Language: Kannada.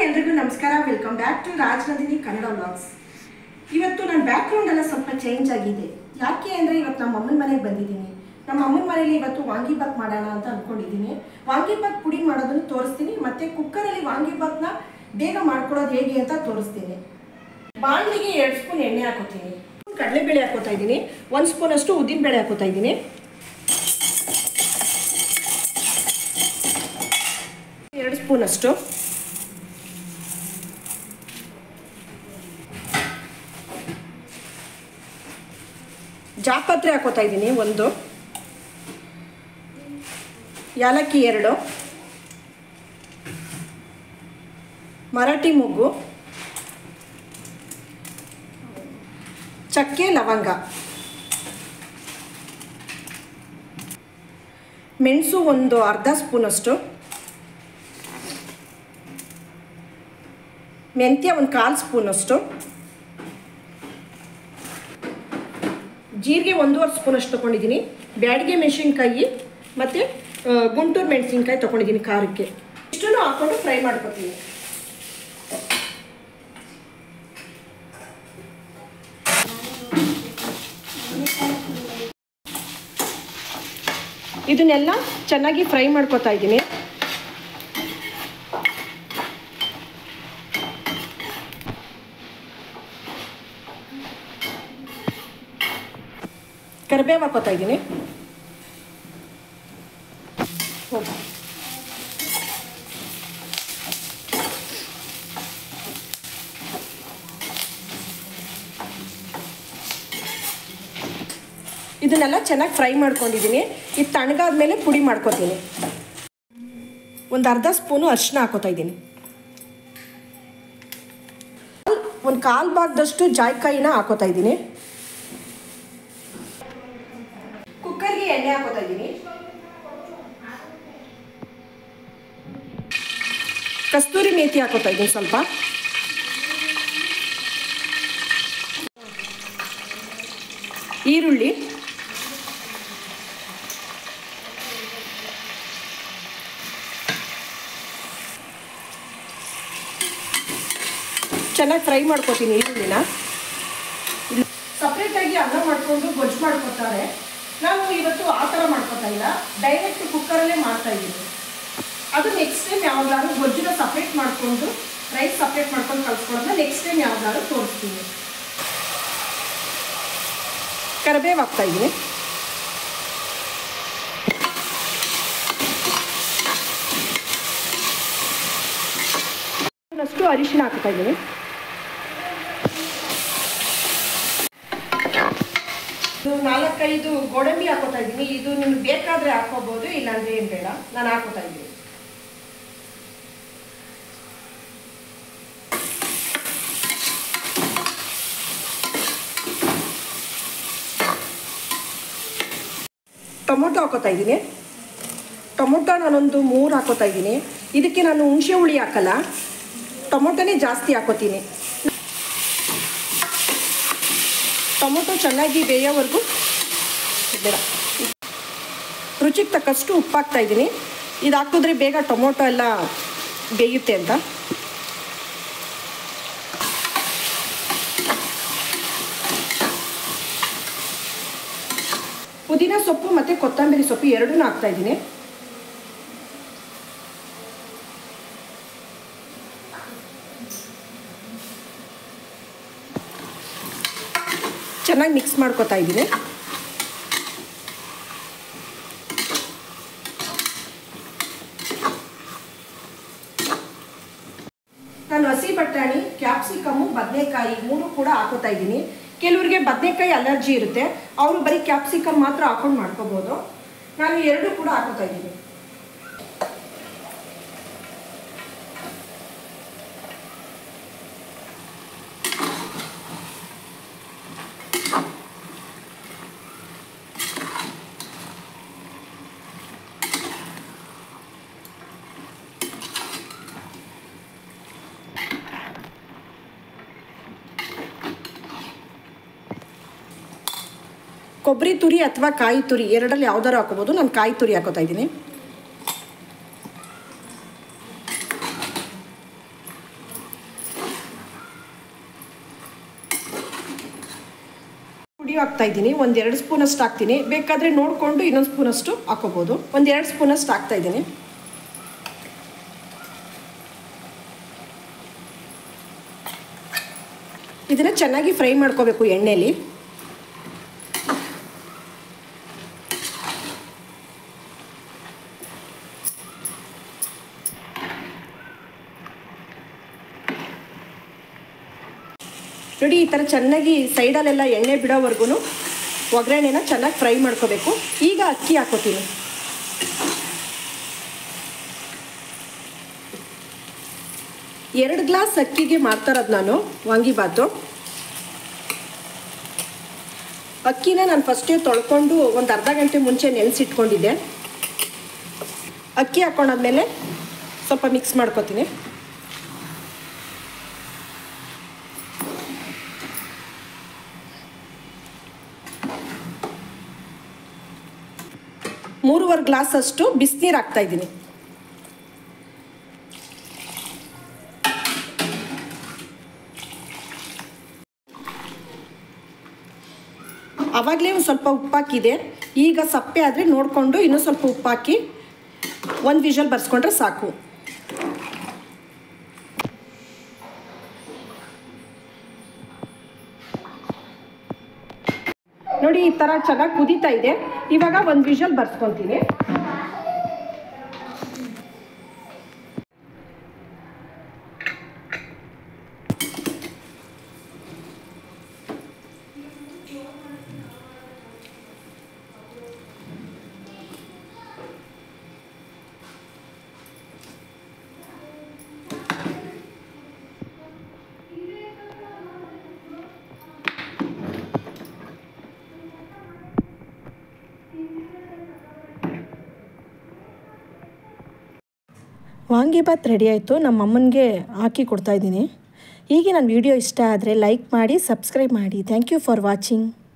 ಎಲ್ರಿಗೂ ನಮಸ್ಕಾರ welcome back to Rajanandini Kannada vlogs ಇವತ್ತು ನನ್ನ ಬ್ಯಾಕ್ಗ್ರೌಂಡ್ ಎಲ್ಲ ಸ್ವಲ್ಪ ಚೇಂಜ್ ಆಗಿದೆ ಯಾಕೆ ಅಂದರೆ ಇವತ್ತು ನಮ್ಮ ಅಮ್ಮನ ಮನೆಗೆ ಬಂದಿದ್ದೀನಿ ನಮ್ಮ ಅಮ್ಮನ ಮನೇಲಿ ಇವತ್ತು ವಾಂಗಿಬಾತ್ ಮಾಡೋಣ ಅಂತ ಅಂದ್ಕೊಂಡಿದ್ದೀನಿ ವಾಂಗಿಬಾತ್ ಪುಡಿ ಮಾಡೋದನ್ನು ತೋರಿಸ್ತೀನಿ ಮತ್ತು ಕುಕ್ಕರಲ್ಲಿ ವಾಂಗಿಬಾತ್ನ ಬೇಗ ಮಾಡ್ಕೊಳ್ಳೋದು ಹೇಗೆ ಅಂತ ತೋರಿಸ್ತೀನಿ ಬಾಣಲಿಗೆ ಎರಡು ಸ್ಪೂನ್ ಎಣ್ಣೆ ಹಾಕೋತೀನಿ ಕಡಲೆಬೇಳೆ ಹಾಕೋತಾ ಇದ್ದೀನಿ ಒಂದು ಸ್ಪೂನ್ ಅಷ್ಟು ಉದ್ದಿನಬೇಳೆ ಹಾಕೋತಾ ಇದ್ದೀನಿ ಎರಡು ಸ್ಪೂನ್ ಅಷ್ಟು ಜಾಪತ್ರೆ ಹಾಕೋತಾ ಇದ್ದೀನಿ ಒಂದು ಯಾಲಕ್ಕಿ ಎರಡು ಮರಾಠಿ ಮೊಗ್ಗು ಚಕ್ಕೆ ಲವಂಗ ಮೆಣಸು ಒಂದು ಅರ್ಧ ಸ್ಪೂನಷ್ಟು ಮೆಂತ್ಯ ಒಂದು ಕಾಲು ಸ್ಪೂನಷ್ಟು ಜೀರಿಗೆ ಒಂದೂವರೆ ಸ್ಪೂನಷ್ಟು ತೊಗೊಂಡಿದ್ದೀನಿ ಬ್ಯಾಡಿಗೆ ಮೆಣಸಿನ್ಕಾಯಿ ಮತ್ತು ಗುಂಟೂರು ಮೆಣಸಿನ್ಕಾಯಿ ತೊಗೊಂಡಿದ್ದೀನಿ ಖಾರಕ್ಕೆ ಇಷ್ಟನ್ನು ಹಾಕ್ಕೊಂಡು ಫ್ರೈ ಮಾಡ್ಕೊತೀನಿ ಇದನ್ನೆಲ್ಲ ಚೆನ್ನಾಗಿ ಫ್ರೈ ಮಾಡ್ಕೊತಾ ಇದ್ದೀನಿ ಕರಿಬೇವು ಹಾಕೋತಾ ಇದ್ದೀನಿ ಹೋಗಿ ಇದನ್ನೆಲ್ಲ ಚೆನ್ನಾಗಿ ಫ್ರೈ ಮಾಡ್ಕೊಂಡಿದ್ದೀನಿ ಇದು ತಣ್ಣಗಾದ್ಮೇಲೆ ಪುಡಿ ಮಾಡ್ಕೊತೀನಿ ಒಂದು ಅರ್ಧ ಸ್ಪೂನು ಅರಿಶಿನ ಹಾಕೋತಾ ಇದ್ದೀನಿ ಒಂದು ಕಾಲು ಭಾಗದಷ್ಟು ಜಾಯ್ಕಾಯಿನ ಹಾಕೋತಾ ಇದ್ದೀನಿ ಕುಕ್ಕರ್ಗೆ ಎಣ್ಣೆ ಹಾಕೋತಾ ಇದ್ದೀನಿ ಕಸ್ತೂರಿ ಮೇಥಿ ಹಾಕೋತಾ ಇದ್ದೀನಿ ಸ್ವಲ್ಪ ಈರುಳ್ಳಿ ಚೆನ್ನಾಗಿ ಫ್ರೈ ಮಾಡ್ಕೋತೀನಿ ಈರುಳ್ಳಿನ ಸಪ್ರೇಟಾಗಿ ಅನ್ನ ಮಾಡಿಕೊಂಡು ಗೊಜ್ಜು ಮಾಡ್ಕೊತಾರೆ ನಾನು ಇವತ್ತು ಆ ಥರ ಮಾಡ್ಕೊತಾ ಇಲ್ಲ ಡೈರೆಕ್ಟ್ ಕುಕ್ಕರಲ್ಲೇ ಮಾಡ್ತಾ ಇದ್ದೀನಿ ಅದು ನೆಕ್ಸ್ಟ್ ಟೈಮ್ ಯಾವ್ದಾದ್ರು ಗೊಜ್ಜನ್ನ ಸಪ್ರೇಟ್ ಮಾಡಿಕೊಂಡು ರೈಸ್ ಸಪ್ರೇಟ್ ಮಾಡ್ಕೊಂಡು ಕಲ್ಸ್ಕೊಳ್ಳೋದನ್ನ ನೆಕ್ಸ್ಟ್ ಟೈಮ್ ಯಾವ್ದಾದ್ರು ತೋರಿಸ್ತೀನಿ ಕರಿಬೇವು ಹಾಕ್ತಾ ಇದ್ದೀನಿ ಅಷ್ಟು ಅರಿಶಿನ ಹಾಕ್ತಾ ಇದ್ದೀನಿ ಇದು ನಾಲ್ಕೈದು ಗೋಡಂಬಿ ಹಾಕೋತಾ ಇದ್ದೀನಿ ಇದು ನಿಮ್ಗೆ ಬೇಕಾದ್ರೆ ಹಾಕೋಬಹುದು ಇಲ್ಲಾಂದ್ರೆ ಏನು ಬೇಡ ನಾನು ಹಾಕೋತಾ ಇದ್ದೀನಿ ಟೊಮೊಟೊ ಹಾಕೋತಾ ಇದ್ದೀನಿ ಟೊಮೊಟೊ ನಾನೊಂದು ಮೂರು ಹಾಕೋತಾ ಇದ್ದೀನಿ ಇದಕ್ಕೆ ನಾನು ಹುಣಸೆ ಹುಳಿ ಹಾಕಲ್ಲ ಟೊಮೊಟೊನೇ ಜಾಸ್ತಿ ಹಾಕೋತೀನಿ ಟೊಮೊಟೊ ಚೆನ್ನಾಗಿ ಬೇಯೋವರೆಗೂ ಬೇಡ ರುಚಿಗೆ ತಕ್ಕಷ್ಟು ಉಪ್ಪು ಹಾಕ್ತಾ ಇದ್ದೀನಿ ಇದು ಹಾಕಿದ್ರೆ ಬೇಗ ಟೊಮೊಟೊ ಎಲ್ಲ ಬೇಯುತ್ತೆ ಅಂತ ಪುದೀನ ಸೊಪ್ಪು ಮತ್ತು ಕೊತ್ತಂಬರಿ ಸೊಪ್ಪು ಎರಡೂ ಹಾಕ್ತಾ ಇದ್ದೀನಿ ಚೆನ್ನಾಗಿ ಮಿಕ್ಸ್ ಮಾಡ್ಕೊತಾ ಇದ್ದೀನಿ ನಾನು ಹಸಿ ಬಟಾಣಿ ಕ್ಯಾಪ್ಸಿಕಮ್ಮು ಬದನೆಕಾಯಿ ಮೂರು ಕೂಡ ಹಾಕೋತಾ ಇದ್ದೀನಿ ಕೆಲವರಿಗೆ ಬದನೆಕಾಯಿ ಅಲರ್ಜಿ ಇರುತ್ತೆ ಅವರು ಬರೀ ಕ್ಯಾಪ್ಸಿಕಮ್ ಮಾತ್ರ ಹಾಕೊಂಡು ಮಾಡ್ಕೋಬೋದು ನಾನು ಎರಡು ಕೂಡ ಹಾಕೋತಾ ಇದ್ದೀನಿ ಕೊಬ್ಬರಿ ತುರಿ ಅಥವಾ ಕಾಯಿ ತುರಿ ಎರಡರಲ್ಲಿ ಯಾವ್ದಾರು ಹಾಕೋಬೋದು ನಾನು ಕಾಯಿ ತುರಿ ಹಾಕೋತಾ ಇದ್ದೀನಿ ಪುಡಿ ಹಾಕ್ತಾ ಇದ್ದೀನಿ ಒಂದು ಎರಡು ಸ್ಪೂನಷ್ಟು ಹಾಕ್ತೀನಿ ಬೇಕಾದರೆ ನೋಡಿಕೊಂಡು ಇನ್ನೊಂದು ಸ್ಪೂನಷ್ಟು ಹಾಕೋಬೋದು ಒಂದು ಎರಡು ಸ್ಪೂನಷ್ಟು ಹಾಕ್ತಾ ಇದ್ದೀನಿ ಇದನ್ನು ಚೆನ್ನಾಗಿ ಫ್ರೈ ಮಾಡ್ಕೋಬೇಕು ಎಣ್ಣೆಯಲ್ಲಿ ನೋಡಿ ಈ ಥರ ಚೆನ್ನಾಗಿ ಸೈಡಲ್ಲೆಲ್ಲ ಎಣ್ಣೆ ಬಿಡೋವರೆಗೂ ಒಗ್ಗರಣೆನ ಚೆನ್ನಾಗಿ ಫ್ರೈ ಮಾಡ್ಕೋಬೇಕು ಈಗ ಅಕ್ಕಿ ಹಾಕೋತೀನಿ ಎರಡು ಗ್ಲಾಸ್ ಅಕ್ಕಿಗೆ ಮಾಡ್ತಾರದು ನಾನು ವಾಂಗಿಬಾತು ಅಕ್ಕಿನ ನಾನು ಫಸ್ಟೇ ತೊಳ್ಕೊಂಡು ಒಂದು ಅರ್ಧ ಗಂಟೆ ಮುಂಚೆ ನೆನೆಸಿಟ್ಕೊಂಡಿದ್ದೆ ಅಕ್ಕಿ ಹಾಕೊಂಡಾದ್ಮೇಲೆ ಸ್ವಲ್ಪ ಮಿಕ್ಸ್ ಮಾಡ್ಕೊತೀನಿ ಮೂರುವರೆ ಗ್ಲಾಸ್ ಅಷ್ಟು ಬಿಸಿನೀರು ಹಾಕ್ತಾ ಇದ್ದೀನಿ ಆವಾಗಲೇ ಒಂದು ಸ್ವಲ್ಪ ಉಪ್ಪು ಹಾಕಿದೆ ಈಗ ಸಪ್ಪೆ ಆದರೆ ನೋಡಿಕೊಂಡು ಇನ್ನೂ ಸ್ವಲ್ಪ ಉಪ್ಪು ಹಾಕಿ ಒಂದು ವಿಷಲ್ ಬರ್ಸ್ಕೊಂಡ್ರೆ ಸಾಕು ನೋಡಿ ಈ ಥರ ಚೆನ್ನಾಗಿ ಕುದೀತಾ ಇದೆ ಇವಾಗ ಒಂದು ವಿಷಲ್ ಬರ್ಸ್ಕೊತೀನಿ ವಾಂಗಿಬಾತ್ ರೆಡಿ ಆಯಿತು ನಮ್ಮ ಅಮ್ಮನಿಗೆ ಹಾಕಿ ಕೊಡ್ತಾಯಿದ್ದೀನಿ ಹೀಗೆ ನನ್ನ ವಿಡಿಯೋ ಇಷ್ಟ ಆದರೆ ಲೈಕ್ ಮಾಡಿ ಸಬ್ಸ್ಕ್ರೈಬ್ ಮಾಡಿ ಥ್ಯಾಂಕ್ ಯು ಫಾರ್ ವಾಚಿಂಗ್